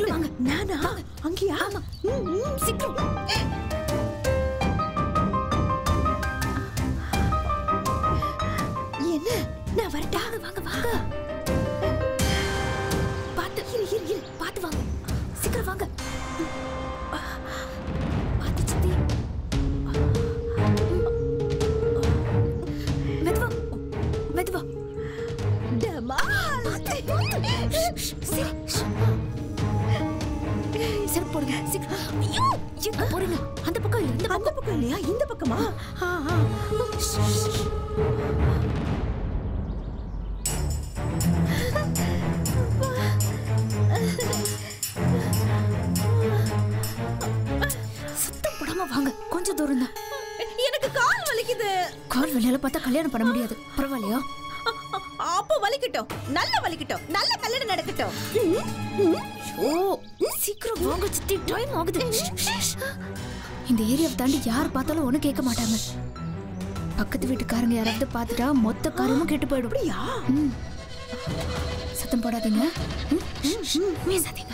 வாங்க வாங்க நானா அங்கேயா ஆமா. ம், ம். சீக்கிரம் என்ன நான் வரட்டா வாங்க வாங்க வாங்க பாத்து இரு இரு இரு பாத்து வாங்க சீக்கிரம் வாங்க பாத்து சித்தி மெதுவா மெதுவா டமால். சரி சரி போடுங்க சீக்கிரம் ஐயோ எங்க போறீங்க அந்த பக்கம் இல்ல இந்த அந்த பக்கம் பக்கம் இல்லையா இந்த பக்கமா ஆ, ஆ. சத்தம் போடாம வாங்க கொஞ்சம் தூரம் தான் எனக்கு கால் வலிக்குது கால் வெளியால பார்த்தா கல்யாணம் பண்ண முடியாது பரவாயில்லையா அ- அ- அப்போ வலிக்கட்டும் நல்ல வலிக்கட்டும் நல்ல கல்யாணம் நடக்கட்டும் ஓ சீக்கிரம் வாங்க சித்தி டைம் ஆகுது இந்த ஏரியாவை தாண்டி யார் பார்த்தாலும் ஒன்றும் கேட்க மாட்டாங்க பக்கத்து வீட்டுக்காரங்க யாராவது பார்த்துட்டா மொத்த காரியமும் கெட்டு போயிடும் அப்படியா ம். சத்தம் போடாதீங்க ம், ம், ம், பேசாதீங்க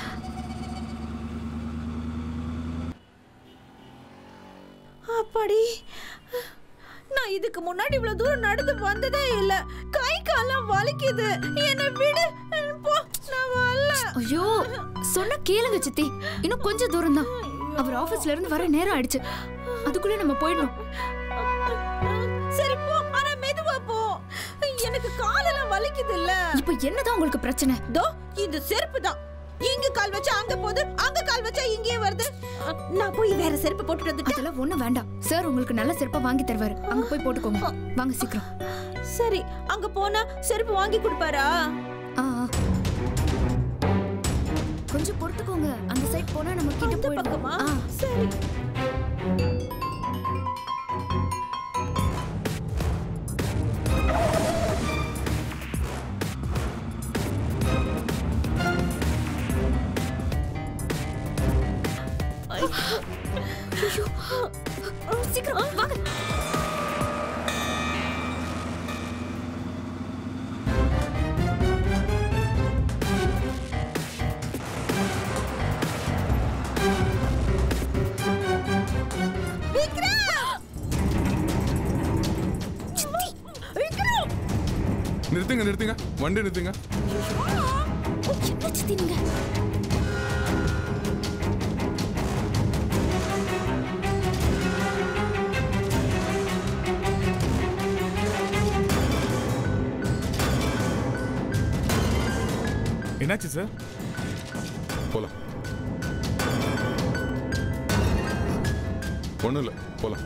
அப்பாடி நான் இதுக்கு முன்னாடி இவ்வளவு தூரம் நடந்து வந்ததே இல்ல கை காலம் வலிக்குது என்ன விடு போ நான் வரல ஐயோ சொன்ன கேளுங்க சித்தி இன்னும் கொஞ்சம் தூரம் தான் அவர் ஆபீஸ்ல இருந்து வர நேரம் ஆயிடுச்சு அதுக்குள்ளே நம்ம போயிடணும் சரி போ ஆனா மெதுவா போ எனக்கு காலெல்லாம் வலிக்குது இல்ல இப்போ என்னதான் உங்களுக்கு பிரச்சனை தோ இந்த செருப்பு தான் இங்க கால் வச்சா அங்க போகுது அங்க கால் வச்சா இங்கேயே வருது நான் போய் வேற செருப்பு போட்டுட்டு வந்துட்டேன் அதெல்லாம் ஒண்ணும் வேண்டாம் சார் உங்களுக்கு நல்ல செருப்பா வாங்கி தருவாரு அங்க போய் போட்டுக்கோங்க வாங்க சீக்கிரம் சரி அங்க போனா செருப்பு வாங்கி கொடுப்பாரா ஆ ஆ. கொஞ்சம் பொறுத்துக்கோங்க அந்த சைடு போனா நம்ம கிட்ட அந்த போயிடும் பக்கமா ஆ சரி சீக்கிரம் வாங்க நிறுத்துங்க நிறுத்துங்க வண்டி நிறுத்துங்க என்ன சித்தி நீங்க என்னாச்சு சார் போலாம் ஒண்ணும் இல்ல போலாம்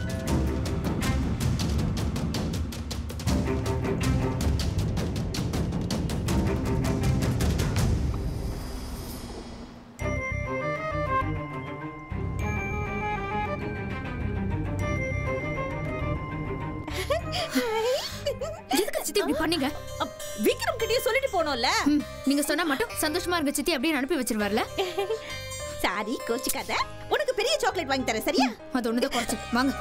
எதுக்கு சித்தி இப்படி பண்ணீங்க அப், விக்ரம் கிட்டயே சொல்லிட்டு போனோம்ல ம், நீங்க சொன்னா மட்டும் சந்தோஷமா இருங்க சித்தி அப்படியே அனுப்பி வச்சிருவார்ல சாரி கோச்சிக்காத உனக்கு பெரிய சாக்லேட் வாங்கி தரேன் சரியா அது ஒண்ணுதான் குறைச்சு வாங்க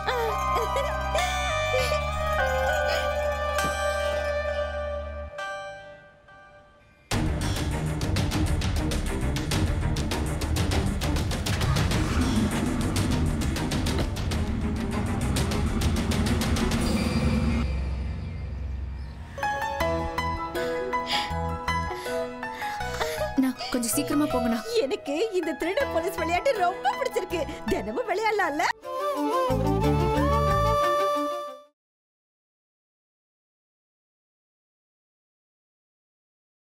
நான் கொஞ்சம் சீக்கிரமா போங்கண்ணா எனக்கு இந்த திருட போலீஸ் விளையாட்டு ரொம்ப பிடிச்சிருக்கு தினமும் விளையாடலாம்ல